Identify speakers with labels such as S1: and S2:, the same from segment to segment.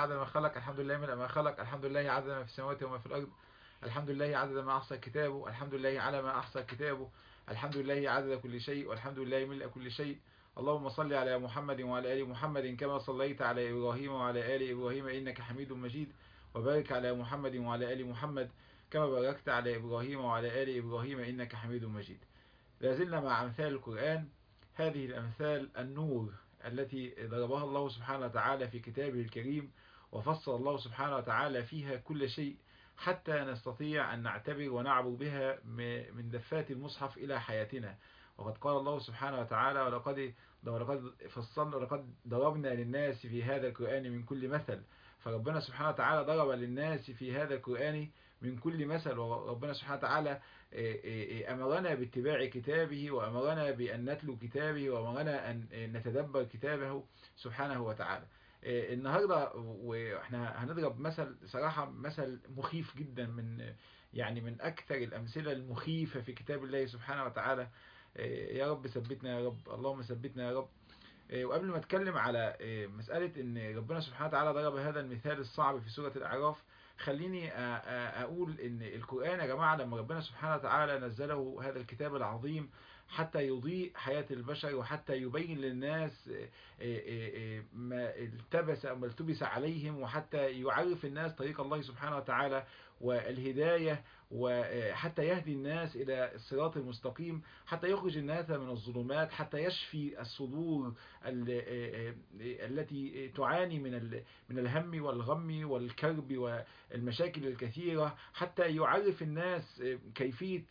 S1: عدد ما خلق الحمد لله من ما خلق الحمد لله عدد ما في السماوات وما في الأرض الحمد لله عدد ما أحصى كتابه الحمد لله على ما أحصى كتابه الحمد لله عدد كل شيء والحمد لله ملء كل شيء اللهم صل على محمد وعلى آل محمد كما صليت على إبراهيم وعلى آل إبراهيم إنك حميد مجيد وبارك على محمد وعلى آل محمد كما باركت على إبراهيم وعلى آل إبراهيم إنك حميد مجيد لازلنا مع أمثال القرآن هذه الأمثال النور التي ضربها الله سبحانه وتعالى في كتابه الكريم وفصل الله سبحانه وتعالى فيها كل شيء حتى نستطيع أن نعتبر ونعبر بها من دفات المصحف إلى حياتنا وقد قال الله سبحانه وتعالى ولقد ولقد فصلنا ولقد ضربنا للناس في هذا القرآن من كل مثل فربنا سبحانه وتعالى ضرب للناس في هذا القرآن من كل مثل وربنا سبحانه وتعالى أمرنا باتباع كتابه وأمرنا بأن نتلو كتابه وأمرنا أن نتدبر كتابه سبحانه وتعالى النهاردة وإحنا هنضرب مثل صراحة مثل مخيف جدا من يعني من أكثر الأمثلة المخيفة في كتاب الله سبحانه وتعالى يا رب ثبتنا يا رب اللهم ثبتنا يا رب وقبل ما اتكلم على مسألة ان ربنا سبحانه وتعالى ضرب هذا المثال الصعب في سورة الأعراف خليني أقول ان القرآن يا جماعة لما ربنا سبحانه وتعالى نزله هذا الكتاب العظيم حتى يضيء حياة البشر وحتى يبين للناس ما التبس أو ما التبس عليهم وحتى يعرف الناس طريق الله سبحانه وتعالى والهداية وحتى يهدي الناس إلى الصراط المستقيم حتى يخرج الناس من الظلمات حتى يشفي الصدور التي تعاني من من الهم والغم والكرب والمشاكل الكثيرة حتى يعرف الناس كيفية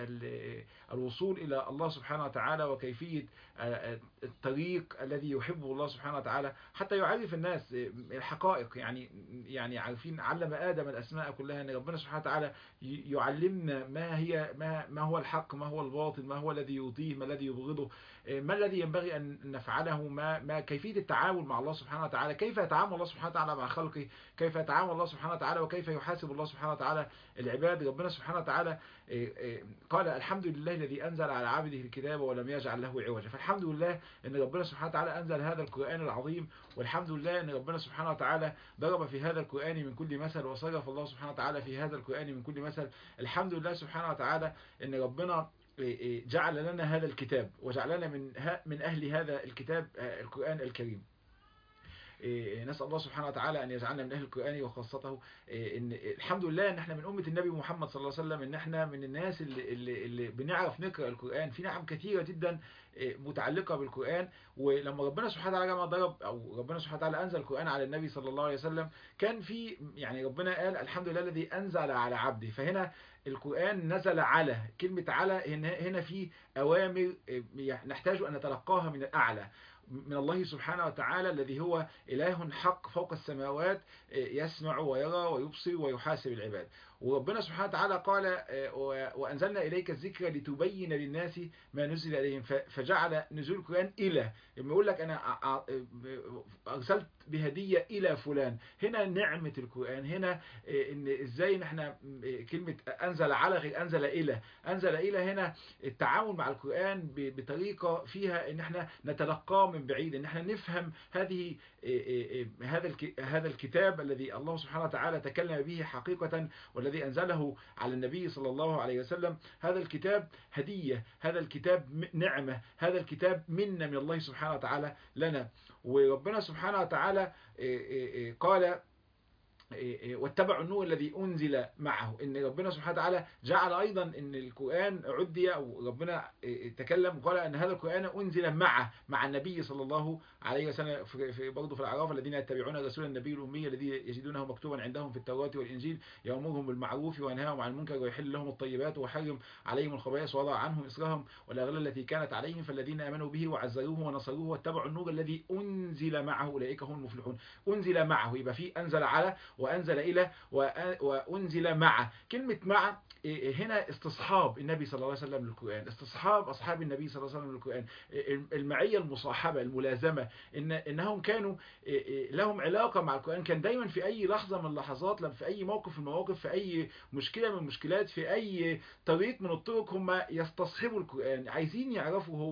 S1: الوصول إلى الله سبحانه وتعالى وكيفية الطريق الذي يحبه الله سبحانه وتعالى حتى يعرف الناس الحقائق يعني يعني عارفين علم آدم الأسماء كلها أن ربنا سبحانه وتعالى يعلمنا ما هي ما ما هو الحق ما هو الباطل ما هو الذي يرضيه ما الذي يبغضه ما الذي ينبغي أن نفعله ما ما كيفية التعامل مع الله سبحانه وتعالى كيف يتعامل الله سبحانه وتعالى مع خلقه كيف يتعامل الله سبحانه وتعالى وكيف يحاسب الله سبحانه وتعالى العباد ربنا سبحانه وتعالى قال الحمد لله الذي أنزل على عبده الكتاب ولم يجعل له عوجا فالحمد لله أن ربنا سبحانه وتعالى أنزل هذا القرآن العظيم والحمد لله أن ربنا سبحانه وتعالى ضرب في هذا القرآن من كل مثل وصرف الله سبحانه وتعالى في هذا القرآن من كل مثل الحمد لله سبحانه وتعالى أن ربنا جعل لنا هذا الكتاب وجعلنا من من أهل هذا الكتاب القرآن الكريم نسأل الله سبحانه وتعالى أن يجعلنا من أهل القرآن وخاصته إن الحمد لله إن احنا من أمة النبي محمد صلى الله عليه وسلم إن احنا من الناس اللي, اللي, اللي بنعرف نقرأ القرآن في نعم كثيرة جدا متعلقة بالقرآن ولما ربنا سبحانه وتعالى جمع ضرب أو ربنا سبحانه وتعالى أنزل القرآن على النبي صلى الله عليه وسلم كان في يعني ربنا قال الحمد لله الذي أنزل على عبده فهنا القرآن نزل على كلمة على هنا في أوامر نحتاج أن نتلقاها من الأعلى من الله سبحانه وتعالى الذي هو إله حق فوق السماوات يسمع ويرى ويبصر ويحاسب العباد وربنا سبحانه وتعالى قال وأنزلنا إليك الذكر لتبين للناس ما نزل إليهم فجعل نزول القرآن إلى لما يقول لك أنا أرسلت بهدية إلى فلان هنا نعمة القرآن هنا إن إزاي نحن كلمة أنزل على غير أنزل إلى أنزل إلى هنا التعامل مع القرآن بطريقة فيها إن احنا نتلقاه من بعيد إن احنا نفهم هذه هذا هذا الكتاب الذي الله سبحانه وتعالى تكلم به حقيقة والذي أنزله على النبي صلى الله عليه وسلم هذا الكتاب هدية هذا الكتاب نعمة هذا الكتاب منا من الله سبحانه وتعالى لنا وربنا سبحانه وتعالى قال واتبعوا النور الذي أنزل معه إن ربنا سبحانه وتعالى جعل أيضا إن القرآن عدي أو ربنا تكلم وقال أن هذا القرآن أنزل معه مع النبي صلى الله عليه وسلم في برضه في الأعراف الذين يتبعون رسول النبي الأمي الذي يجدونه مكتوبا عندهم في التوراة والإنجيل يأمرهم بالمعروف وينهاهم عن المنكر ويحل لهم الطيبات ويحرم عليهم الخبائث ووضع عنهم إصرهم والأغلال التي كانت عليهم فالذين آمنوا به وعزروه ونصروه واتبعوا النور الذي أنزل معه أولئك هم المفلحون أنزل معه يبقى في أنزل على وأنزل إلى وأنزل مع كلمة مع هنا استصحاب النبي صلى الله عليه وسلم للقرآن استصحاب أصحاب النبي صلى الله عليه وسلم للقرآن المعية المصاحبة الملازمة إن إنهم كانوا لهم علاقة مع القرآن كان دايما في أي لحظة من اللحظات لما في أي موقف من المواقف في أي مشكلة من المشكلات في أي طريق من الطرق هم يستصحبوا القرآن عايزين يعرفوا هو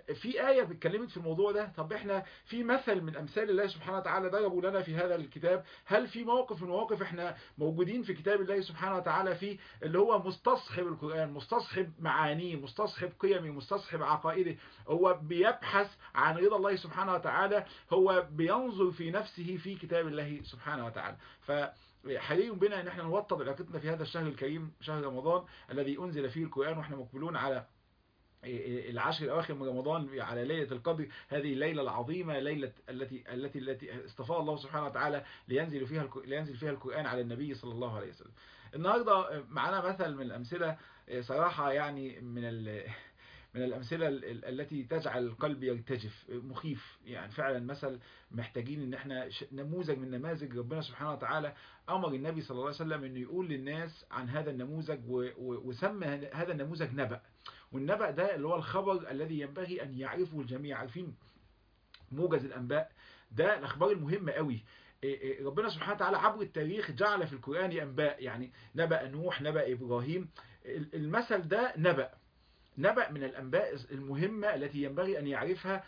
S1: في آية اتكلمت في الموضوع ده طب احنا في مثل من أمثال الله سبحانه وتعالى ضربوا لنا في هذا الكتاب هل في موقف من مواقف احنا موجودين في كتاب الله سبحانه وتعالى فيه اللي هو مستصحب القرآن مستصحب معانيه مستصحب قيمه مستصحب عقائده هو بيبحث عن رضا الله سبحانه وتعالى هو بينظر في نفسه في كتاب الله سبحانه وتعالى ف حري بنا ان احنا نوطد علاقتنا في هذا الشهر الكريم شهر رمضان الذي انزل فيه القرآن واحنا مقبلون على العشر الاواخر من رمضان على ليله القدر هذه الليله العظيمه ليله التي التي التي اصطفاها الله سبحانه وتعالى لينزل فيها لينزل فيها القران على النبي صلى الله عليه وسلم النهارده معانا مثل من الامثله صراحه يعني من من الأمثلة التي تجعل القلب يرتجف مخيف يعني فعلا مثل محتاجين ان احنا نموذج من نماذج ربنا سبحانه وتعالى أمر النبي صلى الله عليه وسلم انه يقول للناس عن هذا النموذج وسمى هذا النموذج نبأ والنبأ ده اللي هو الخبر الذي ينبغي أن يعرفه الجميع عارفين موجز الأنباء ده الأخبار المهمة قوي ربنا سبحانه وتعالى عبر التاريخ جعل في القرآن أنباء يعني نبأ نوح نبأ إبراهيم المثل ده نبأ نبأ من الأنباء المهمة التي ينبغي أن يعرفها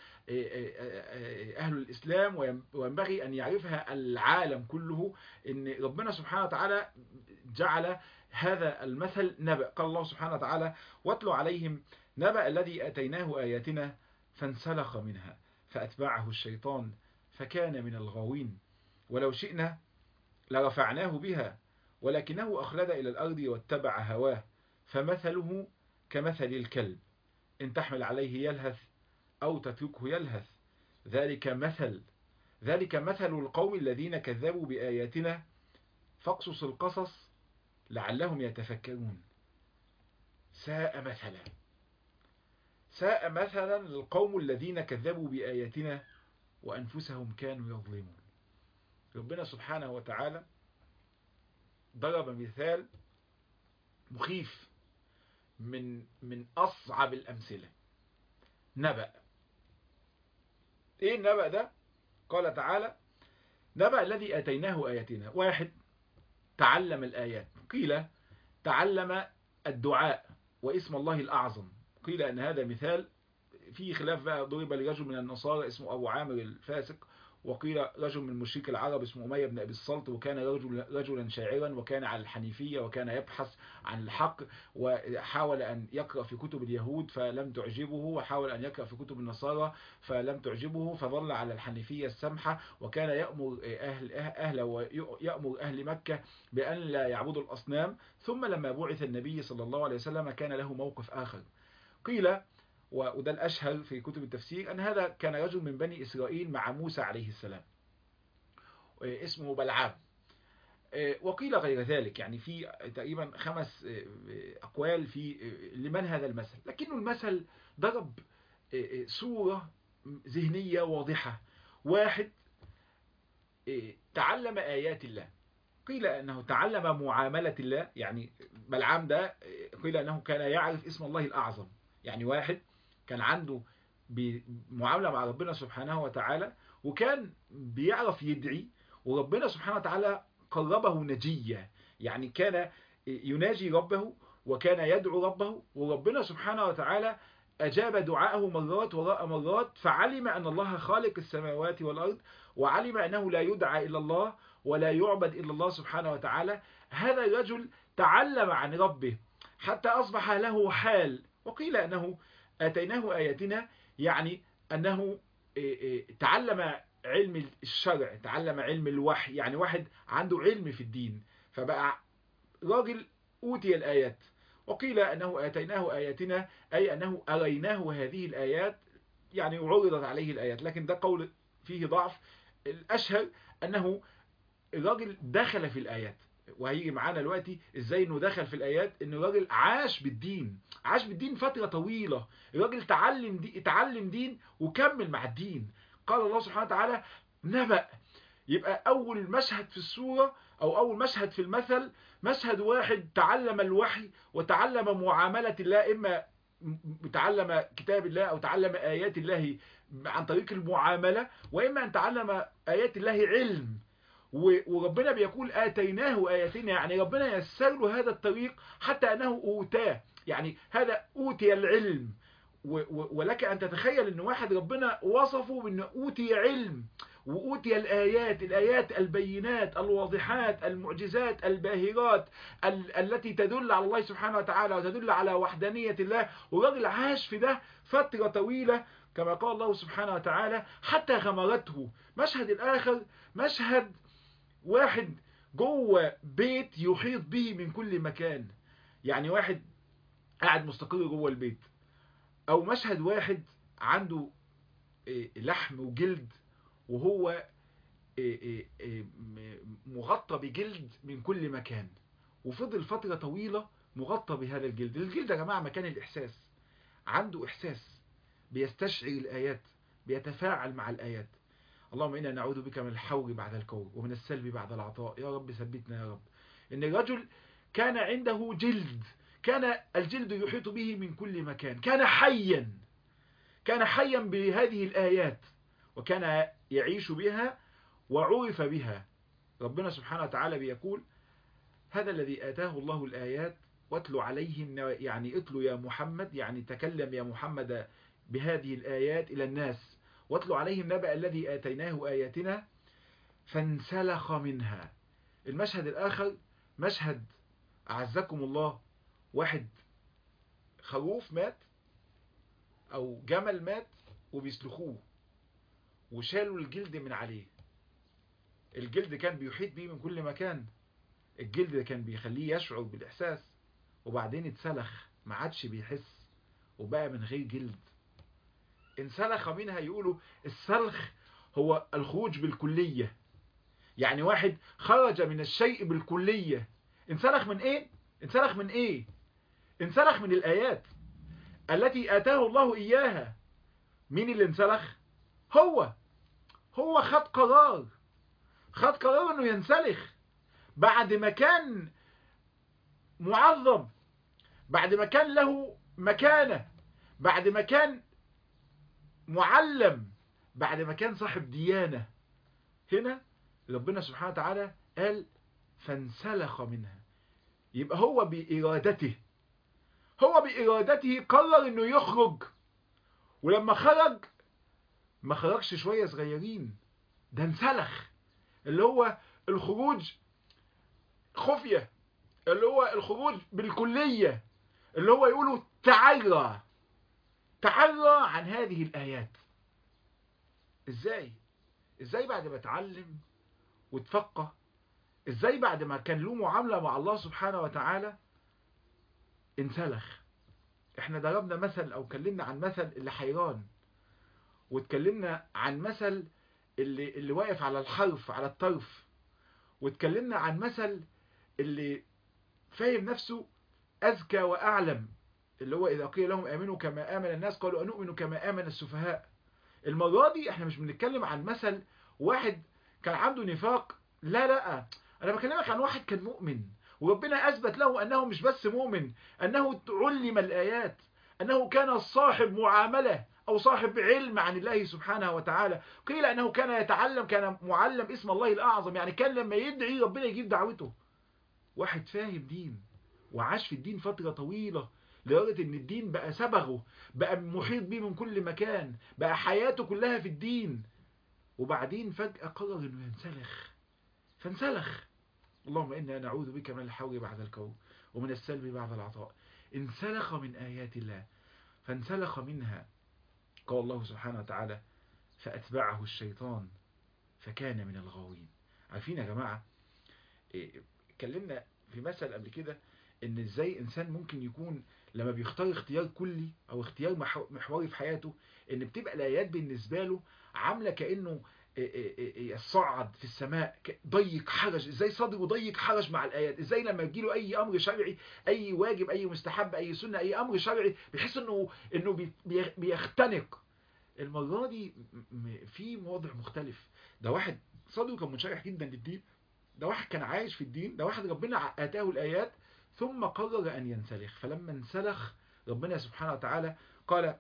S1: أهل الإسلام وينبغي أن يعرفها العالم كله أن ربنا سبحانه وتعالى جعل هذا المثل نبأ قال الله سبحانه وتعالى واتلو عليهم نبأ الذي أتيناه آياتنا فانسلخ منها فأتبعه الشيطان فكان من الغاوين ولو شئنا لرفعناه بها ولكنه أخلد إلى الأرض واتبع هواه فمثله كمثل الكلب إن تحمل عليه يلهث أو تتركه يلهث ذلك مثل ذلك مثل القوم الذين كذبوا بآياتنا فاقصص القصص لعلهم يتفكرون ساء مثلا ساء مثلا القوم الذين كذبوا بآياتنا وأنفسهم كانوا يظلمون ربنا سبحانه وتعالى ضرب مثال مخيف من من أصعب الأمثلة نبأ إيه النبأ ده قال تعالى نبأ الذي أتيناه آياتنا واحد تعلم الآيات قيل تعلم الدعاء واسم الله الأعظم قيل أن هذا مثال في خلاف بقى ضرب لرجل من النصارى اسمه أبو عامر الفاسق وقيل رجل من مشرك العرب اسمه أمية بن أبي الصلت وكان رجل رجلا شاعرا وكان على الحنيفية وكان يبحث عن الحق وحاول أن يقرأ في كتب اليهود فلم تعجبه وحاول أن يقرأ في كتب النصارى فلم تعجبه فظل على الحنيفية السمحة وكان يأمر أهل أهل ويأمر أهل مكة بأن لا يعبدوا الأصنام ثم لما بعث النبي صلى الله عليه وسلم كان له موقف آخر قيل وده الأشهر في كتب التفسير أن هذا كان رجل من بني إسرائيل مع موسى عليه السلام اسمه بلعام وقيل غير ذلك يعني في تقريبا خمس أقوال في لمن هذا المثل لكنه المثل ضرب صورة ذهنية واضحة واحد تعلم آيات الله قيل أنه تعلم معاملة الله يعني بلعام ده قيل أنه كان يعرف اسم الله الأعظم يعني واحد كان عنده معاملة مع ربنا سبحانه وتعالى وكان بيعرف يدعي وربنا سبحانه وتعالى قربه نجيا يعني كان يناجي ربه وكان يدعو ربه وربنا سبحانه وتعالى أجاب دعاءه مرات وراء مرات فعلم أن الله خالق السماوات والأرض وعلم أنه لا يدعى إلا الله ولا يعبد إلا الله سبحانه وتعالى هذا الرجل تعلم عن ربه حتى أصبح له حال وقيل أنه آتيناه آياتنا يعني أنه تعلم علم الشرع تعلم علم الوحي يعني واحد عنده علم في الدين فبقى راجل أوتي الآيات وقيل أنه آتيناه آياتنا أي أنه أريناه هذه الآيات يعني عرضت عليه الآيات لكن ده قول فيه ضعف الأشهر أنه الراجل دخل في الآيات وهيجي معانا دلوقتي ازاي انه دخل في الايات ان الراجل عاش بالدين عاش بالدين فتره طويله الراجل تعلم دي اتعلم دين وكمل مع الدين قال الله سبحانه وتعالى نبأ يبقى اول مشهد في السوره او اول مشهد في المثل مشهد واحد تعلم الوحي وتعلم معامله الله اما تعلم كتاب الله او تعلم ايات الله عن طريق المعامله واما ان تعلم ايات الله علم وربنا بيقول آتيناه آياتنا يعني ربنا يسر له هذا الطريق حتى أنه أوتاه يعني هذا أوتي العلم ولك أن تتخيل أن واحد ربنا وصفه بأنه أوتي علم وأوتي الآيات الآيات البينات الواضحات المعجزات الباهرات ال التي تدل على الله سبحانه وتعالى وتدل على وحدانية الله والراجل عاش في ده فترة طويلة كما قال الله سبحانه وتعالى حتى غمرته مشهد الآخر مشهد واحد جوه بيت يحيط به من كل مكان يعني واحد قاعد مستقر جوه البيت او مشهد واحد عنده لحم وجلد وهو مغطى بجلد من كل مكان وفضل فترة طويلة مغطى بهذا الجلد الجلد يا جماعة مكان الإحساس عنده إحساس بيستشعر الآيات بيتفاعل مع الآيات اللهم إنا نعوذ بك من الحور بعد الكور ومن السلب بعد العطاء يا رب ثبتنا يا رب إن الرجل كان عنده جلد كان الجلد يحيط به من كل مكان كان حيا كان حيا بهذه الآيات وكان يعيش بها وعرف بها ربنا سبحانه وتعالى بيقول هذا الذي آتاه الله الآيات واتلو عليهم يعني اتلو يا محمد يعني تكلم يا محمد بهذه الآيات إلى الناس واتلو عليهم نبأ الذي آتيناه آياتنا فانسلخ منها المشهد الآخر مشهد أعزكم الله واحد خروف مات أو جمل مات وبيسلخوه وشالوا الجلد من عليه الجلد كان بيحيط بيه من كل مكان الجلد ده كان بيخليه يشعر بالإحساس وبعدين اتسلخ ما عادش بيحس وبقى من غير جلد انسلخ منها يقولوا السلخ هو الخروج بالكلية يعني واحد خرج من الشيء بالكلية انسلخ من ايه انسلخ من ايه انسلخ من الآيات التي آتاه الله إياها مين اللي انسلخ هو هو خد قرار خد قرار انه ينسلخ بعد ما كان معظم بعد ما كان له مكانة بعد ما كان معلم بعد ما كان صاحب ديانة هنا ربنا سبحانه وتعالى قال فانسلخ منها يبقى هو بإرادته هو بإرادته قرر انه يخرج ولما خرج ما خرجش شوية صغيرين ده انسلخ اللي هو الخروج خفية اللي هو الخروج بالكلية اللي هو يقولوا تعرى تعرى عن هذه الآيات ازاي ازاي بعد ما اتعلم وتفقه ازاي بعد ما كان له معاملة مع الله سبحانه وتعالى انسلخ احنا ضربنا مثل او كلمنا عن مثل اللي حيران واتكلمنا عن مثل اللي, اللي واقف على الحرف على الطرف واتكلمنا عن مثل اللي فاهم نفسه أذكى وأعلم اللي هو إذا قيل لهم آمنوا كما آمن الناس قالوا أنؤمن كما آمن السفهاء المرة دي احنا مش بنتكلم عن مثل واحد كان عنده نفاق لا لا أنا بكلمك عن واحد كان مؤمن وربنا أثبت له أنه مش بس مؤمن أنه علم الآيات أنه كان صاحب معاملة أو صاحب علم عن الله سبحانه وتعالى قيل أنه كان يتعلم كان معلم اسم الله الأعظم يعني كان لما يدعي ربنا يجيب دعوته واحد فاهم دين وعاش في الدين فترة طويلة لدرجة ان الدين بقى سبغه بقى محيط بيه من كل مكان بقى حياته كلها في الدين وبعدين فجأة قرر انه ينسلخ فانسلخ اللهم إنا نعوذ بك من الحور بعد الكون ومن السلب بعد العطاء انسلخ من آيات الله فانسلخ منها قال الله سبحانه وتعالى فأتبعه الشيطان فكان من الغاوين عارفين يا جماعة اتكلمنا في مثل قبل كده ان ازاي انسان ممكن يكون لما بيختار اختيار كلي او اختيار محوري في حياته ان بتبقى الايات بالنسبة له عاملة كأنه يصعد في السماء ضيق حرج ازاي صدره ضيق حرج مع الايات ازاي لما يجيله اي امر شرعي اي واجب اي مستحب اي سنة اي امر شرعي بيحس انه انه بيختنق المرة دي في موضع مختلف ده واحد صدره كان منشرح جدا للدين ده واحد كان عايش في الدين ده واحد ربنا اتاه الايات ثم قرر ان ينسلخ فلما انسلخ ربنا سبحانه وتعالى قال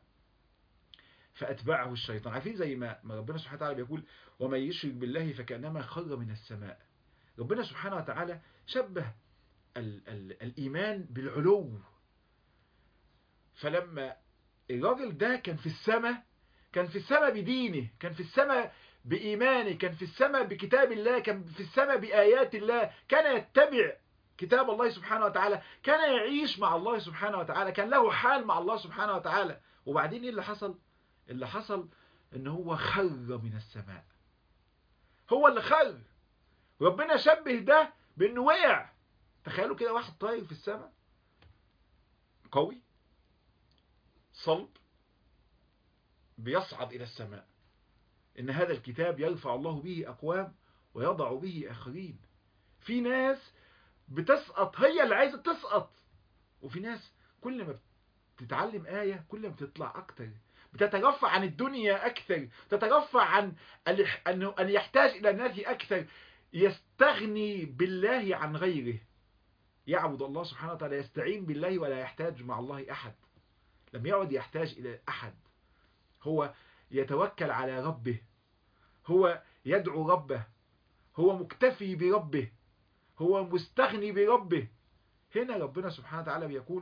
S1: فأتبعه الشيطان عارفين زي ما ربنا سبحانه وتعالى بيقول ومن يشرك بالله فكأنما خر من السماء ربنا سبحانه وتعالى شبه ال ال الإيمان بالعلو فلما الراجل ده كان في السماء كان في السماء بدينه كان في السماء بإيمانه كان في السماء بكتاب الله كان في السماء بآيات الله كان يتبع كتاب الله سبحانه وتعالى كان يعيش مع الله سبحانه وتعالى كان له حال مع الله سبحانه وتعالى وبعدين ايه اللي حصل اللي حصل ان هو خر من السماء هو اللي خر ربنا شبه ده بانه وقع تخيلوا كده واحد طاير في السماء قوي صلب بيصعد الى السماء ان هذا الكتاب يرفع الله به اقوام ويضع به اخرين في ناس بتسقط هي اللي عايزه تسقط وفي ناس كل ما بتتعلم آية كل ما بتطلع أكتر بتترفع عن الدنيا أكثر تترفع عن أنه أن يحتاج إلى الناس أكثر يستغني بالله عن غيره يعبد الله سبحانه وتعالى يستعين بالله ولا يحتاج مع الله أحد لم يعد يحتاج إلى أحد هو يتوكل على ربه هو يدعو ربه هو مكتفي بربه هو مستغني بربه هنا ربنا سبحانه وتعالى بيقول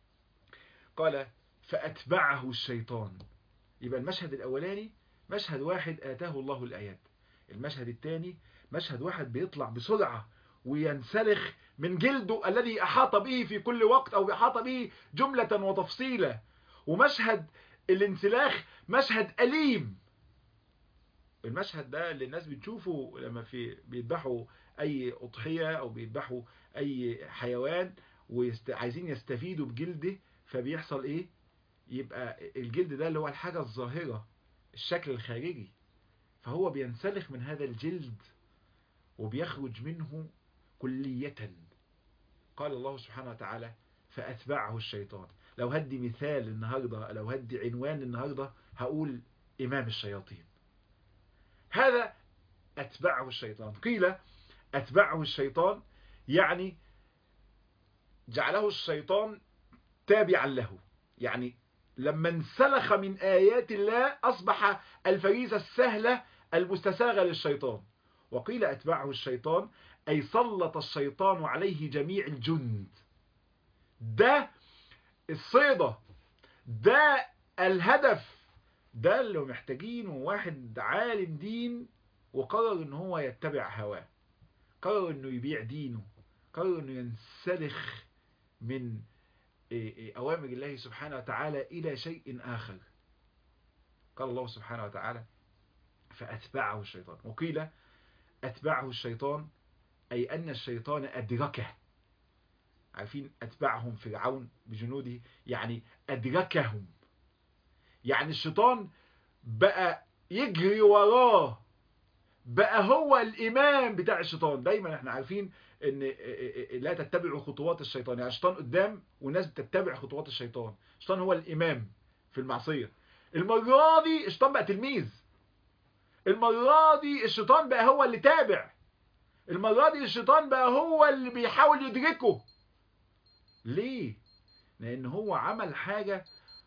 S1: قال فأتبعه الشيطان يبقى المشهد الأولاني مشهد واحد آتاه الله الآيات المشهد الثاني مشهد واحد بيطلع بسرعة وينسلخ من جلده الذي أحاط به في كل وقت أو أحاط به جملة وتفصيلا ومشهد الانسلاخ مشهد أليم المشهد ده اللي الناس بتشوفه لما في بيذبحوا أي أضحية أو بيذبحوا أي حيوان وعايزين يستفيدوا بجلده فبيحصل ايه يبقى الجلد ده اللي هو الحاجة الظاهرة الشكل الخارجي فهو بينسلخ من هذا الجلد وبيخرج منه كلية قال الله سبحانه وتعالى فأتبعه الشيطان لو هدي مثال النهاردة لو هدي عنوان النهاردة هقول إمام الشياطين هذا أتبعه الشيطان قيل أتبعه الشيطان يعني جعله الشيطان تابعا له يعني لما انسلخ من آيات الله أصبح الفريسة السهلة المستساغة للشيطان وقيل أتبعه الشيطان أي سلط الشيطان عليه جميع الجند ده الصيدة ده الهدف ده اللي محتاجينه واحد عالم دين وقرر ان هو يتبع هواه قرر انه يبيع دينه قرر انه ينسلخ من أوامر الله سبحانه وتعالى إلى شيء آخر قال الله سبحانه وتعالى فأتبعه الشيطان وقيل أتبعه الشيطان أي أن الشيطان أدركه عارفين أتبعهم فرعون بجنوده يعني أدركهم يعني الشيطان بقى يجري وراه بقى هو الإمام بتاع الشيطان دايما احنا عارفين ان لا تتبعوا خطوات الشيطان يعني الشيطان قدام والناس بتتبع خطوات الشيطان الشيطان هو الامام في المعصيه المره دي الشيطان بقى تلميذ المره دي الشيطان بقى هو اللي تابع المره دي الشيطان بقى هو اللي بيحاول يدركه ليه لان هو عمل حاجه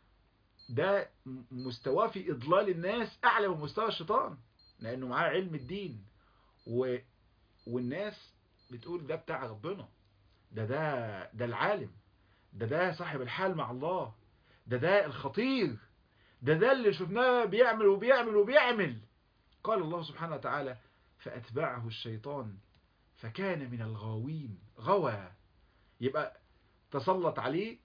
S1: ده مستواه في اضلال الناس اعلى من مستوى الشيطان لانه معاه علم الدين و... والناس بتقول ده بتاع ربنا ده ده ده العالم ده ده صاحب الحال مع الله ده ده الخطير ده ده اللي شفناه بيعمل وبيعمل وبيعمل قال الله سبحانه وتعالى فأتبعه الشيطان فكان من الغاوين غوى يبقى تسلط عليه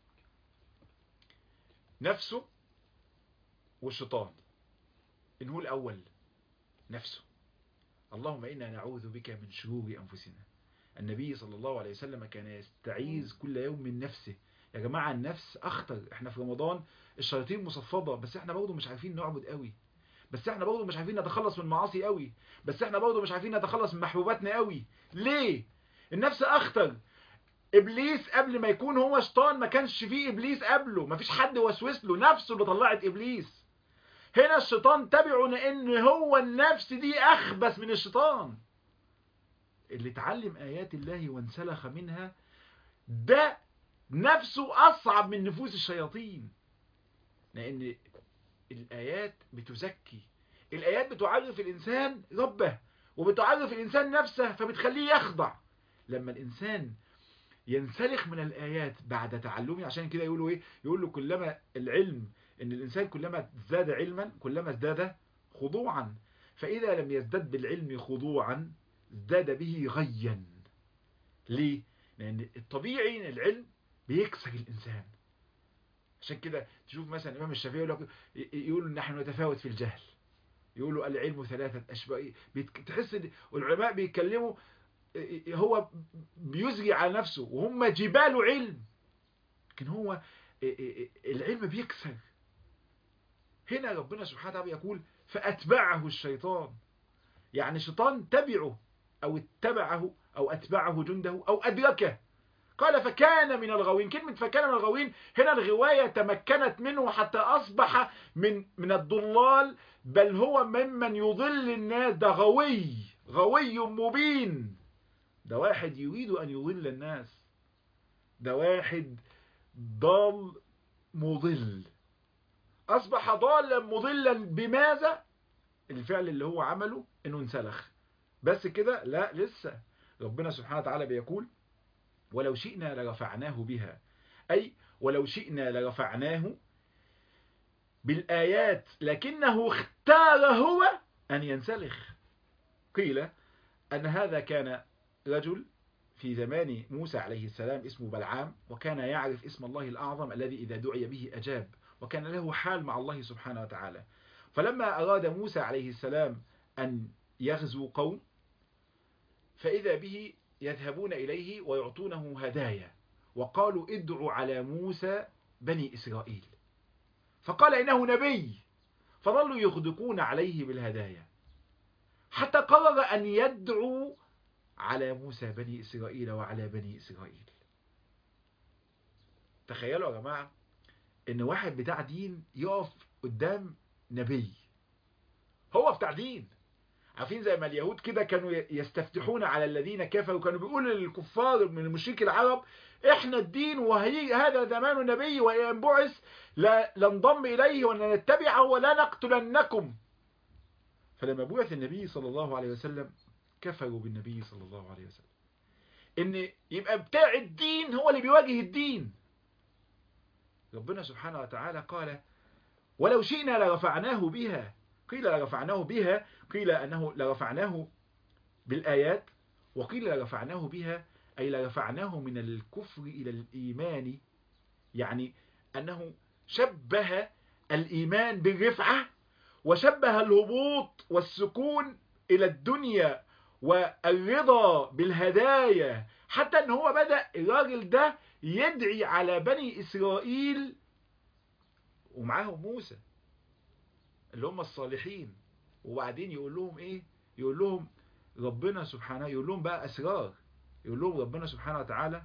S1: نفسه والشيطان إن هو الأول نفسه اللهم إنا نعوذ بك من شرور أنفسنا النبي صلى الله عليه وسلم كان يستعيذ كل يوم من نفسه يا جماعة النفس أخطر احنا في رمضان الشياطين مصفدة بس احنا برضه مش عارفين نعبد قوي بس احنا برضه مش عارفين نتخلص من معاصي قوي بس احنا برضه مش عارفين نتخلص من محبوباتنا قوي ليه النفس أخطر ابليس قبل ما يكون هو شيطان ما كانش فيه ابليس قبله ما فيش حد وسوس له نفسه اللي طلعت ابليس هنا الشيطان تبعه لان هو النفس دي اخبث من الشيطان اللي اتعلم ايات الله وانسلخ منها ده نفسه اصعب من نفوس الشياطين لان الايات بتزكي الايات بتعرف الانسان ربه وبتعرف الانسان نفسه فبتخليه يخضع لما الانسان ينسلخ من الآيات بعد تعلمه عشان كده يقولوا ايه يقول له كلما العلم ان الانسان كلما ازداد علما كلما ازداد خضوعا فاذا لم يزداد بالعلم خضوعا ازداد به غيا ليه لان الطبيعي ان العلم بيكسر الانسان عشان كده تشوف مثلا الامام الشافعي يقول لك يقول نحن نتفاوت في الجهل يقولوا العلم ثلاثة أشباه تحس ان العلماء بيتكلموا هو بيزري على نفسه وهم جبال علم لكن هو العلم بيكسر هنا ربنا سبحانه وتعالى يقول فأتبعه الشيطان يعني الشيطان تبعه أو اتبعه أو أتبعه جنده أو أدركه قال فكان من الغاوين كلمة فكان من الغاوين هنا الغواية تمكنت منه حتى أصبح من من الضلال بل هو ممن يضل الناس ده غوي غوي مبين ده واحد يريد أن يضل الناس ده واحد ضال مضل أصبح ضالا مضلا بماذا الفعل اللي هو عمله انه انسلخ بس كده لا لسه ربنا سبحانه وتعالى بيقول ولو شئنا لرفعناه بها أي ولو شئنا لرفعناه بالآيات لكنه اختار هو أن ينسلخ قيل أن هذا كان رجل في زمان موسى عليه السلام اسمه بلعام وكان يعرف اسم الله الأعظم الذي إذا دعي به أجاب وكان له حال مع الله سبحانه وتعالى فلما أراد موسى عليه السلام أن يغزو قوم فإذا به يذهبون إليه ويعطونه هدايا وقالوا ادعوا على موسى بني إسرائيل فقال إنه نبي فظلوا يغدقون عليه بالهدايا حتى قرر أن يدعو على موسى بني إسرائيل وعلى بني إسرائيل تخيلوا يا جماعة إن واحد بتاع دين يقف قدام نبي هو بتاع دين عارفين زي ما اليهود كده كانوا يستفتحون على الذين كفروا كانوا بيقولوا للكفار من المشرك العرب احنا الدين وهي هذا زمان نبي وان بعث لا لنضم اليه ولا نتبعه ولا نقتلنكم فلما بعث النبي صلى الله عليه وسلم كفروا بالنبي صلى الله عليه وسلم ان يبقى بتاع الدين هو اللي بيواجه الدين ربنا سبحانه وتعالى قال ولو شئنا لرفعناه بها قيل لرفعناه بها قيل أنه لرفعناه بالآيات وقيل لرفعناه بها أي لرفعناه من الكفر إلى الإيمان يعني أنه شبه الإيمان بالرفعة وشبه الهبوط والسكون إلى الدنيا والرضا بالهدايا حتى أن هو بدأ الراجل ده يدعي على بني إسرائيل ومعاهم موسى اللي هم الصالحين وبعدين يقول لهم ايه يقول لهم ربنا سبحانه يقول لهم بقى اسرار يقول لهم ربنا سبحانه وتعالى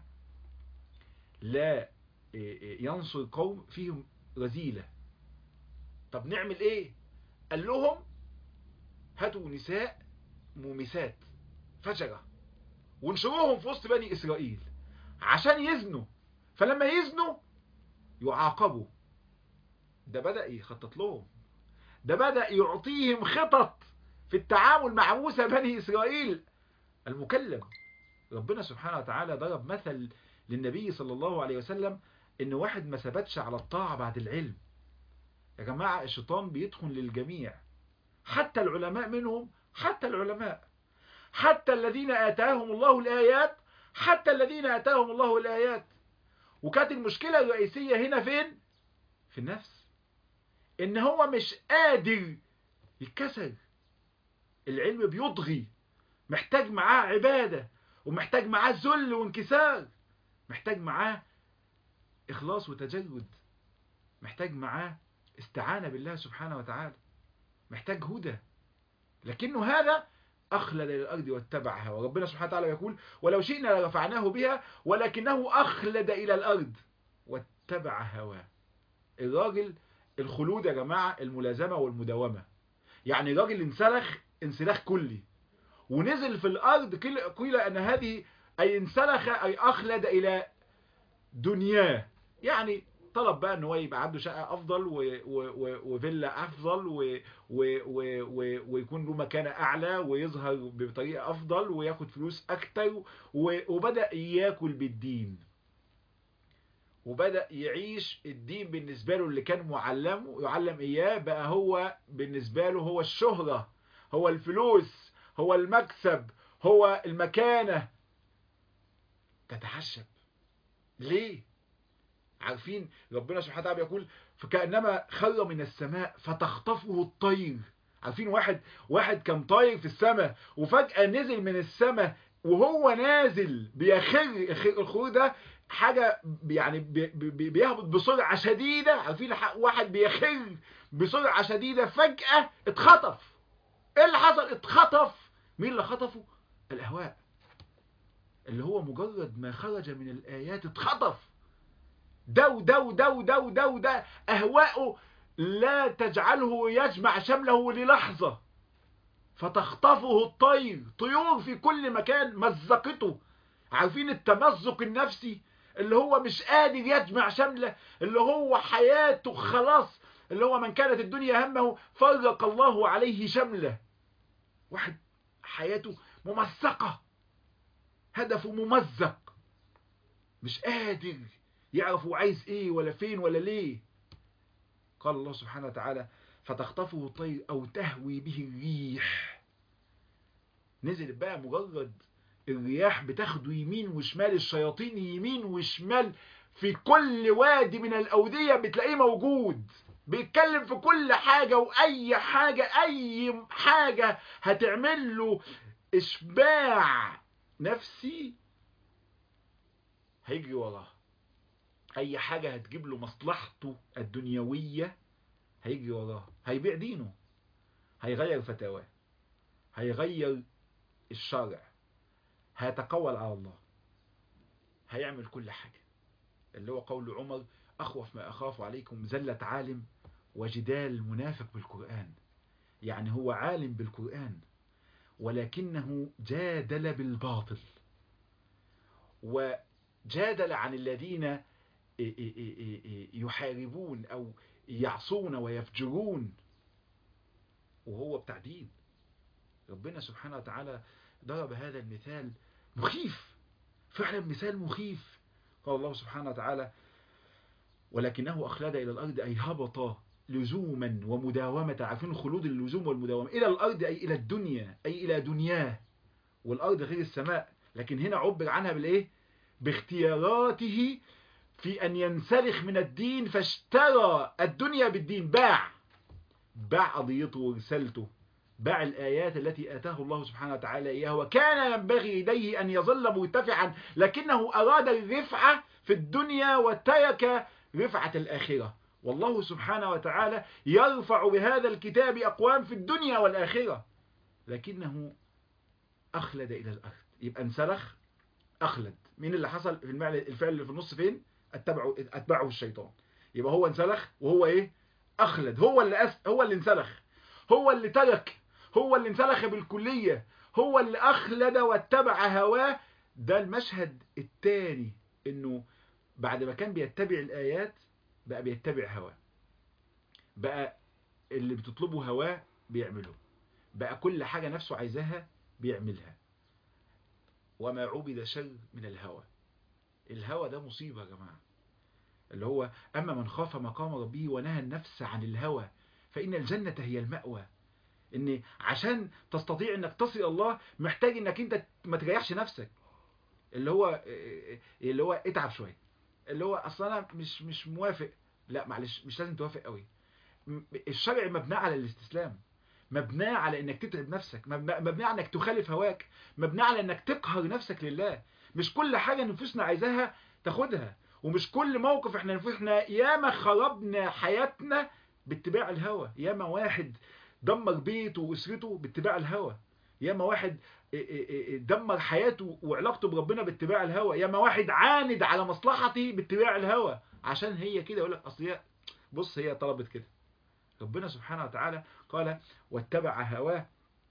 S1: لا ينصر قوم فيهم رذيلة طب نعمل ايه قال لهم هاتوا نساء مومسات فجرة وانشروهم في وسط بني اسرائيل عشان يزنوا فلما يزنوا يعاقبوا ده بدأ يخطط لهم ده بدأ يعطيهم خطط في التعامل مع موسى بني إسرائيل المكلم ربنا سبحانه وتعالى ضرب مثل للنبي صلى الله عليه وسلم ان واحد ما ثبتش على الطاعة بعد العلم يا جماعة الشيطان بيدخل للجميع حتى العلماء منهم حتى العلماء حتى الذين آتاهم الله الآيات حتى الذين آتاهم الله الآيات وكانت المشكلة الرئيسية هنا فين في النفس ان هو مش قادر يتكسر العلم بيضغي محتاج معاه عبادة ومحتاج معاه ذل وانكسار محتاج معاه إخلاص وتجرد محتاج معاه استعانة بالله سبحانه وتعالى محتاج هدى لكنه هذا أخلد إلى الأرض واتبعها وربنا سبحانه وتعالى يقول ولو شئنا لرفعناه بها ولكنه أخلد إلى الأرض واتبع هواه الراجل الخلود يا جماعة الملازمة والمداومة يعني الراجل انسلخ انسلاخ كلي ونزل في الأرض قيل أن هذه أي انسلخ أي أخلد إلى دنياه يعني طلب بقى ان هو يبقى عنده شقه افضل وفيلا افضل و و و و ويكون له مكانه اعلى ويظهر بطريقه افضل وياخد فلوس اكتر وبدا ياكل بالدين وبدأ يعيش الدين بالنسبة له اللي كان معلمه يعلم إياه بقى هو بالنسبة له هو الشهرة هو الفلوس هو المكسب هو المكانة تتحشب ليه عارفين ربنا سبحانه وتعالى يقول فكأنما خر من السماء فتخطفه الطير عارفين واحد واحد كان طاير في السماء وفجأة نزل من السماء وهو نازل بيخر الخروج ده حاجة يعني بيهبط بسرعة شديدة عارفين واحد بيخر بسرعة شديدة فجأة اتخطف ايه اللي حصل اتخطف مين اللي خطفه الاهواء اللي هو مجرد ما خرج من الايات اتخطف دو دو دو دو دو ده اهواءه لا تجعله يجمع شمله للحظة فتخطفه الطير طيور في كل مكان مزقته عارفين التمزق النفسي اللي هو مش قادر يجمع شمله اللي هو حياته خلاص اللي هو من كانت الدنيا همه فرق الله عليه شمله واحد حياته ممزقة هدفه ممزق مش قادر يعرف هو عايز ايه ولا فين ولا ليه قال الله سبحانه وتعالى فتخطفه الطير او تهوي به الريح نزل بقى مجرد الرياح بتاخده يمين وشمال الشياطين يمين وشمال في كل وادي من الأودية بتلاقيه موجود بيتكلم في كل حاجة وأي حاجة أي حاجة هتعمل له إشباع نفسي هيجري وراه أي حاجة هتجيب له مصلحته الدنيوية هيجري وراه هيبيع دينه هيغير فتاواه هيغير الشرع هيتقول على الله هيعمل كل حاجة اللي هو قول عمر أخوف ما أخاف عليكم زلة عالم وجدال منافق بالقرآن يعني هو عالم بالقرآن ولكنه جادل بالباطل وجادل عن الذين يحاربون أو يعصون ويفجرون وهو بتاع دين ربنا سبحانه وتعالى ضرب هذا المثال مخيف فعلا مثال مخيف قال الله سبحانه وتعالى ولكنه أخلد إلى الأرض أي هبط لزوما ومداومة عارفين خلود اللزوم والمداومة إلى الأرض أي إلى الدنيا أي إلى دنياه والأرض غير السماء لكن هنا عبر عنها بالإيه باختياراته في أن ينسلخ من الدين فاشترى الدنيا بالدين باع باع قضيته ورسالته باع الآيات التي آتاه الله سبحانه وتعالى إياها وكان ينبغي إليه أن يظل مرتفعا لكنه أراد الرفعة في الدنيا وترك رفعة الآخرة والله سبحانه وتعالى يرفع بهذا الكتاب أقوام في الدنيا والآخرة لكنه أخلد إلى الأرض يبقى انسلخ أخلد مين اللي حصل في المعنى الفعل اللي في النص فين أتبعه, أتبعه الشيطان يبقى هو انسلخ وهو إيه أخلد هو اللي أس... هو اللي انسلخ هو اللي ترك هو اللي انسلخ بالكلية هو اللي أخلد واتبع هواه ده المشهد الثاني إنه بعد ما كان بيتبع الآيات بقى بيتبع هواه بقى اللي بتطلبه هواه بيعمله بقى كل حاجة نفسه عايزاها بيعملها وما عبد شر من الهوى الهوى ده مصيبة يا جماعة اللي هو أما من خاف مقام ربه ونهى النفس عن الهوى فإن الجنة هي المأوى ان عشان تستطيع انك تصل الله محتاج انك انت ما تريحش نفسك اللي هو اللي هو اتعب شويه اللي هو اصلا انا مش مش موافق لا معلش مش لازم توافق قوي الشرع مبني على الاستسلام مبني على انك تتعب نفسك مبني على انك تخالف هواك مبني على انك تقهر نفسك لله مش كل حاجة نفوسنا عايزاها تاخدها ومش كل موقف احنا نفوسنا ياما خربنا حياتنا باتباع الهوى ياما واحد دمر بيته واسرته باتباع الهوى ياما واحد دمر حياته وعلاقته بربنا باتباع الهوى ياما واحد عاند على مصلحته باتباع الهوى عشان هي كده يقول لك اصل هي بص هي طلبت كده ربنا سبحانه وتعالى قال واتبع هواه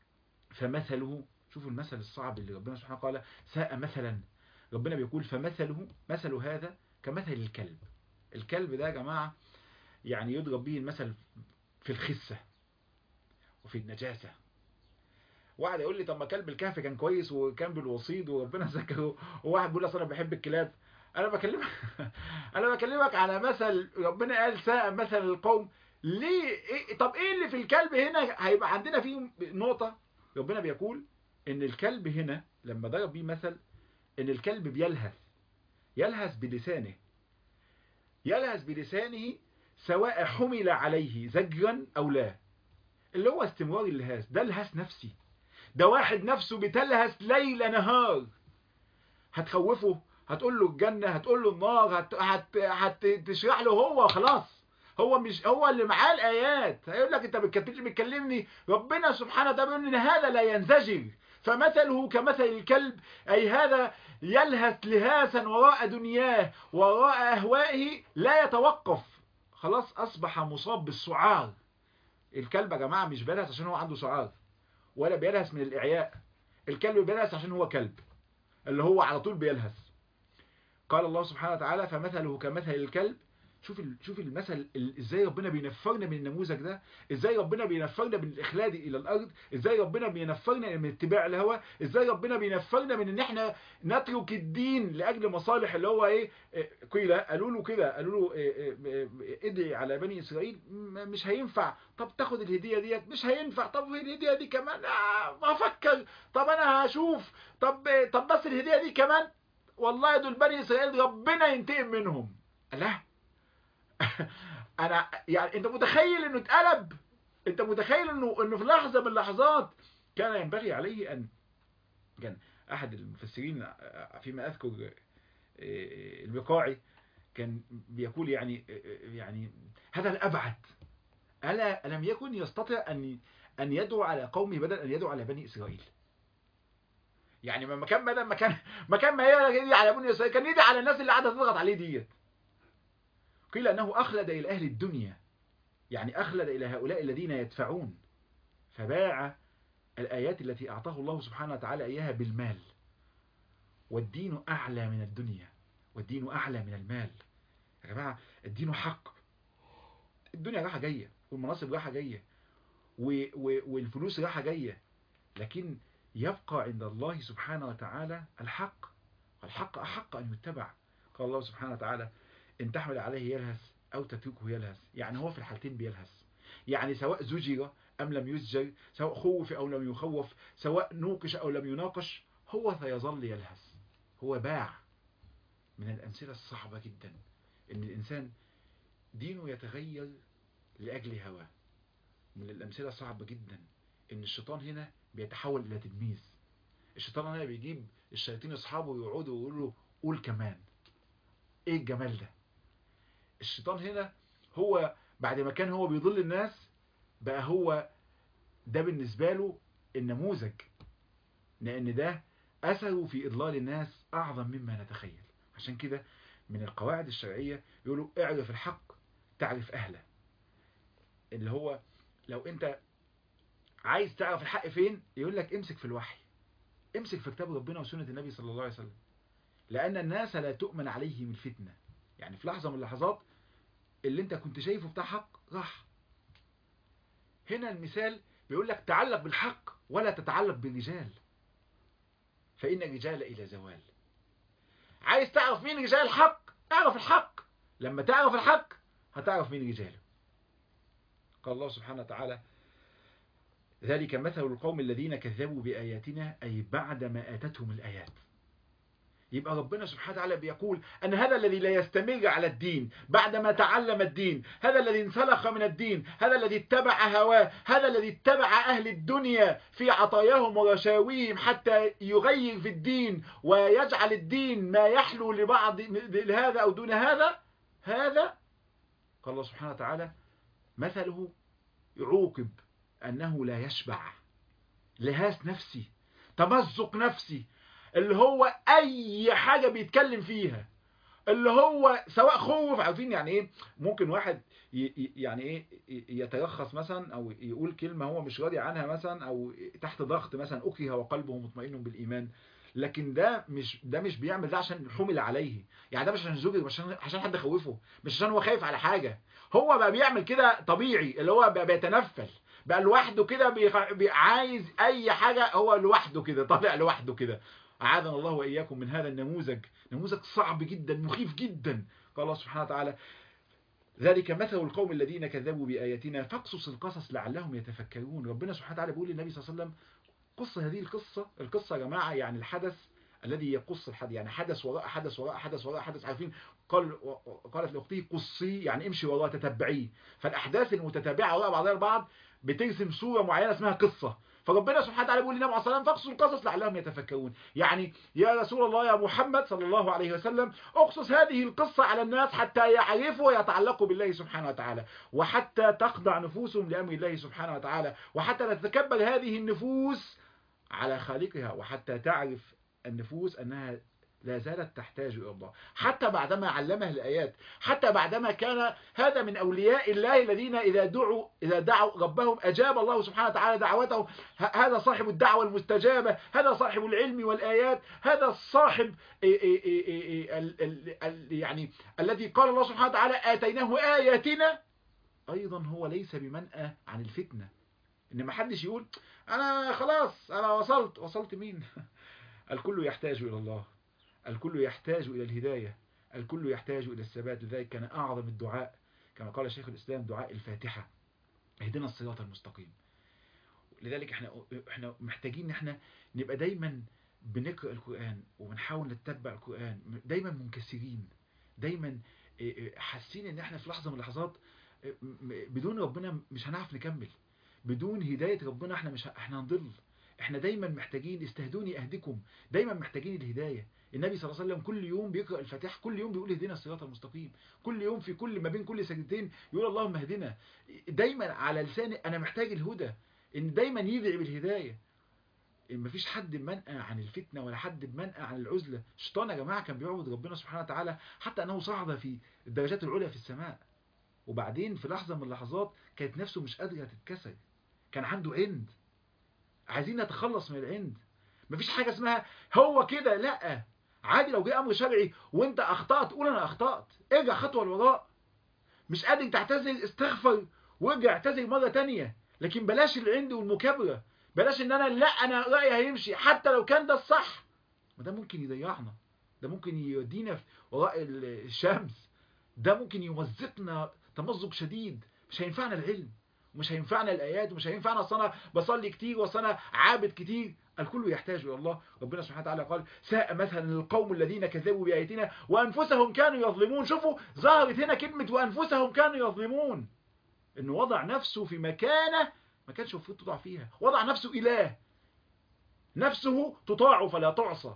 S1: فمثله شوفوا المثل الصعب اللي ربنا سبحانه قال ساء مثلا ربنا بيقول فمثله مثل هذا كمثل الكلب الكلب ده يا جماعة يعني يضرب به المثل في الخسة وفي النجاسة واحد يقول لي طب ما كلب الكهف كان كويس وكان بالوصيد وربنا ذكره وواحد بيقول اصل انا بحب الكلاب انا بكلمك انا بكلمك على مثل ربنا قال ساء مثل القوم ليه إيه طب ايه اللي في الكلب هنا هيبقى عندنا فيه نقطة ربنا بيقول ان الكلب هنا لما ضرب بيه مثل ان الكلب بيلهث يلهث بلسانه يلهث بلسانه سواء حمل عليه زجرا او لا اللي هو استمرار اللهاث ده لهاث نفسي ده واحد نفسه بتلهث ليل نهار هتخوفه هتقول له الجنة هتقول له النار هت... هت... هتشرح له هو خلاص هو مش هو اللي معاه الايات هيقول لك انت بتكلمني بتكلمني ربنا سبحانه وتعالى بيقول ان هذا لا ينزجر فمثله كمثل الكلب اي هذا يلهث لهاثا وراء دنياه وراء اهوائه لا يتوقف خلاص اصبح مصاب بالسعار الكلب يا جماعه مش بيلهث عشان هو عنده سعار ولا بيلهث من الاعياء الكلب بيلهث عشان هو كلب اللي هو على طول بيلهث قال الله سبحانه وتعالى فمثله كمثل الكلب شوف شوف المثل ازاي ربنا بينفرنا من النموذج ده ازاي ربنا بينفرنا من الاخلاد الى الارض ازاي ربنا بينفرنا من اتباع الهوى ازاي ربنا بينفرنا من ان احنا نترك الدين لاجل مصالح اللي هو ايه قيل قالوا له كده قالوا له ادعي على بني اسرائيل مش هينفع طب تاخد الهديه ديت مش هينفع طب الهديه دي كمان آه افكر طب انا هشوف طب طب بس الهديه دي كمان والله دول بني اسرائيل ربنا ينتقم منهم لا انا يعني انت متخيل انه اتقلب انت متخيل انه انه في لحظه من اللحظات كان ينبغي عليه ان كان احد المفسرين فيما اذكر البقاعي كان بيقول يعني يعني هذا الابعد الا لم يكن يستطيع ان ان يدعو على قومه بدل ان يدعو على بني اسرائيل يعني ما كان بدل ما كان ما كان ما يدعي على بني اسرائيل كان يدعي على الناس اللي قاعده تضغط عليه ديت قيل أنه أخلد إلى أهل الدنيا يعني أخلد إلى هؤلاء الذين يدفعون فباع الآيات التي أعطاه الله سبحانه وتعالى إياها بالمال والدين أعلى من الدنيا والدين أعلى من المال يا جماعة الدين حق الدنيا راحة جاية والمناصب راحة جاية والفلوس راحة جاية لكن يبقى عند الله سبحانه وتعالى الحق الحق أحق أن يتبع قال الله سبحانه وتعالى ان تحمل عليه يلهث او تتركه يلهث يعني هو في الحالتين بيلهث يعني سواء زجر ام لم يزجر سواء خوف او لم يخوف سواء نوقش او لم يناقش هو سيظل يلهث هو باع من الامثله الصعبه جدا ان الانسان دينه يتغير لاجل هواه من الامثله الصعبه جدا ان الشيطان هنا بيتحول الى تلميذ الشيطان هنا بيجيب الشياطين اصحابه ويقعدوا ويقولوا له قول كمان ايه الجمال ده الشيطان هنا هو بعد ما كان هو بيضل الناس بقى هو ده بالنسبة له النموذج لأن ده أثره في إضلال الناس أعظم مما نتخيل عشان كده من القواعد الشرعية يقولوا اعرف الحق تعرف أهله اللي هو لو أنت عايز تعرف الحق فين يقول لك امسك في الوحي امسك في كتاب ربنا وسنة النبي صلى الله عليه وسلم لأن الناس لا تؤمن عليهم الفتنة يعني في لحظة من اللحظات اللي انت كنت شايفه بتاع حق راح هنا المثال بيقول لك تعلق بالحق ولا تتعلق بالرجال فإن الرجال إلى زوال عايز تعرف مين رجال الحق اعرف الحق لما تعرف الحق هتعرف مين رجاله قال الله سبحانه وتعالى ذلك مثل القوم الذين كذبوا بآياتنا أي بعدما آتتهم الآيات يبقى ربنا سبحانه وتعالى بيقول أن هذا الذي لا يستمر على الدين بعدما تعلم الدين هذا الذي انسلخ من الدين هذا الذي اتبع هواه هذا الذي اتبع أهل الدنيا في عطاياهم ورشاويهم حتى يغير في الدين ويجعل الدين ما يحلو لبعض هذا أو دون هذا هذا قال الله سبحانه وتعالى مثله يعوقب أنه لا يشبع لهاس نفسي تمزق نفسي اللي هو اي حاجة بيتكلم فيها اللي هو سواء خوف عارفين يعني ايه ممكن واحد يعني ايه يترخص مثلا او يقول كلمة هو مش راضي عنها مثلا او تحت ضغط مثلا اكره وقلبه مطمئن بالايمان لكن ده مش ده مش بيعمل ده عشان حمل عليه يعني ده مش عشان زوجي مش عشان عشان حد خوفه مش عشان هو خايف على حاجة هو بقى بيعمل كده طبيعي اللي هو بقى بيتنفل بقى لوحده كده بيخ... عايز اي حاجة هو لوحده كده طالع لوحده كده أعاذنا الله وإياكم من هذا النموذج نموذج صعب جدا مخيف جدا قال الله سبحانه وتعالى ذلك مثل القوم الذين كذبوا بآياتنا فاقصص القصص لعلهم يتفكرون ربنا سبحانه وتعالى بيقول للنبي صلى الله عليه وسلم قص هذه القصة القصة يا جماعة يعني الحدث الذي يقص الحدث يعني حدث وراء حدث وراء حدث وراء حدث عارفين قال قالت لاخته قصي يعني امشي وراه تتبعيه فالاحداث المتتابعه وراء بعضها البعض بترسم صوره معينه اسمها قصه فربنا سبحانه وتعالى بيقول للنبي عليه الصلاه والسلام فاقصص القصص لعلهم يتفكرون يعني يا رسول الله يا محمد صلى الله عليه وسلم اقصص هذه القصه على الناس حتى يعرفوا ويتعلقوا بالله سبحانه وتعالى وحتى تخضع نفوسهم لامر الله سبحانه وتعالى وحتى تتكبل هذه النفوس على خالقها وحتى تعرف النفوس انها لا زالت تحتاج إلى الله حتى بعدما علمها الآيات حتى بعدما كان هذا من أولياء الله الذين إذا دعوا إذا دعوا ربهم أجاب الله سبحانه وتعالى دعوتهم هذا صاحب الدعوة المستجابة هذا صاحب العلم والآيات هذا الصاحب يعني الذي قال الله سبحانه وتعالى آتيناه آياتنا أيضا هو ليس بمنأى عن الفتنة إن ما حدش يقول أنا خلاص أنا وصلت وصلت مين الكل يحتاج إلى الله الكل يحتاج إلى الهداية الكل يحتاج إلى الثبات لذلك كان أعظم الدعاء كما قال شيخ الإسلام دعاء الفاتحة اهدنا الصراط المستقيم لذلك احنا احنا محتاجين ان احنا نبقى دايما بنقرأ القرآن وبنحاول نتبع القرآن دايما منكسرين دايما حاسين ان احنا في لحظة من اللحظات بدون ربنا مش هنعرف نكمل بدون هداية ربنا احنا مش احنا هنضل احنا دايما محتاجين استهدوني اهدكم دايما محتاجين الهداية النبي صلى الله عليه وسلم كل يوم بيقرأ الفاتحة كل يوم بيقول اهدنا الصراط المستقيم كل يوم في كل ما بين كل سجدتين يقول اللهم اهدنا دايما على لساني انا محتاج الهدى ان دايما يدعي بالهداية مفيش حد منأى عن الفتنة ولا حد منأى عن العزلة الشيطان يا جماعة كان بيعبد ربنا سبحانه وتعالى حتى انه صعد في الدرجات العليا في السماء وبعدين في لحظة من اللحظات كانت نفسه مش قادرة تتكسر كان عنده عند عايزين نتخلص من العند مفيش حاجة اسمها هو كده لا عادي لو جه امر شرعي وانت اخطأت قول انا اخطأت ارجع خطوة لوراء مش قادر تعتذر استغفر وارجع اعتذر مرة تانية لكن بلاش العند والمكابرة بلاش ان انا لا انا رأيي هيمشي حتى لو كان ده الصح ما ده ممكن يضيعنا ده ممكن يودينا وراء الشمس ده ممكن يمزقنا تمزق شديد مش هينفعنا العلم ومش هينفعنا الآيات ومش هينفعنا أصل أنا بصلي كتير وأصل أنا عابد كتير الكل يحتاج إلى الله ربنا سبحانه وتعالى قال ساء مثلا القوم الذين كذبوا بآياتنا وأنفسهم كانوا يظلمون شوفوا ظهرت هنا كلمة وأنفسهم كانوا يظلمون إنه وضع نفسه في مكانة ما كانش المفروض تضع فيها وضع نفسه إله نفسه تطاع فلا تعصى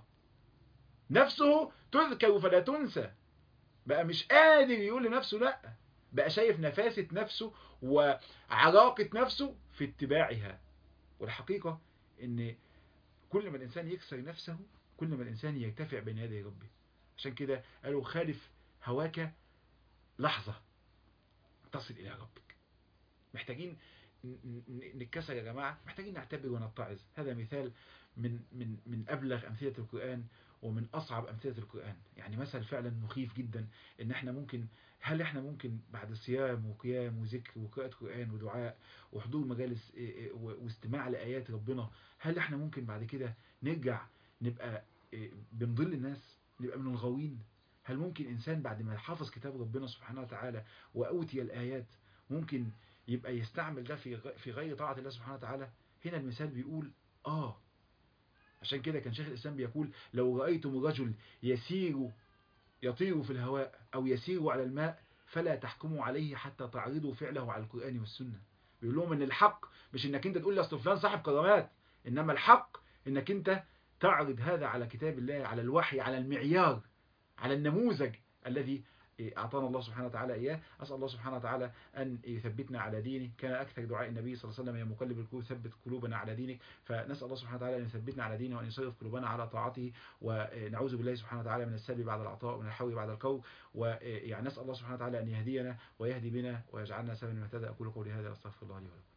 S1: نفسه تذكر فلا تنسى بقى مش قادر يقول لنفسه لأ بقى شايف نفاسة نفسه وعراقة نفسه في اتباعها والحقيقة ان كل ما الانسان يكسر نفسه كل ما الانسان يرتفع بين يدي ربه عشان كده قالوا خالف هواك لحظة تصل الى ربك محتاجين نتكسر يا جماعة محتاجين نعتبر ونتعظ هذا مثال من من من ابلغ امثله القران ومن اصعب امثله القران يعني مثل فعلا مخيف جدا ان احنا ممكن هل احنا ممكن بعد صيام وقيام وذكر وقراءة قرآن ودعاء وحضور مجالس واستماع لآيات ربنا هل احنا ممكن بعد كده نرجع نبقى بنضل الناس نبقى من الغاوين هل ممكن إنسان بعد ما حافظ كتاب ربنا سبحانه وتعالى وأوتي الآيات ممكن يبقى يستعمل ده في في غير طاعة الله سبحانه وتعالى هنا المثال بيقول آه عشان كده كان شيخ الإسلام بيقول لو رأيتم رجل يسير يطير في الهواء أو يسير على الماء فلا تحكموا عليه حتى تعرضوا فعله على القرآن والسنة بيقول لهم ان الحق مش انك انت تقول لي اصل فلان صاحب كرامات انما الحق انك انت تعرض هذا على كتاب الله على الوحي على المعيار على النموذج الذي أعطانا الله سبحانه وتعالى إياه أسأل الله سبحانه وتعالى أن يثبتنا على دينه كان أكثر دعاء النبي صلى الله عليه وسلم يا مقلب القلوب ثبت قلوبنا على دينك فنسأل الله سبحانه وتعالى أن يثبتنا على دينه وأن يصرف قلوبنا على طاعته ونعوذ بالله سبحانه وتعالى من السلب بعد العطاء ومن الحول بعد القول ويعني نسأل الله سبحانه وتعالى أن يهدينا ويهدي بنا ويجعلنا سببا مهتدى أقول قولي هذا أستغفر الله لي ولكم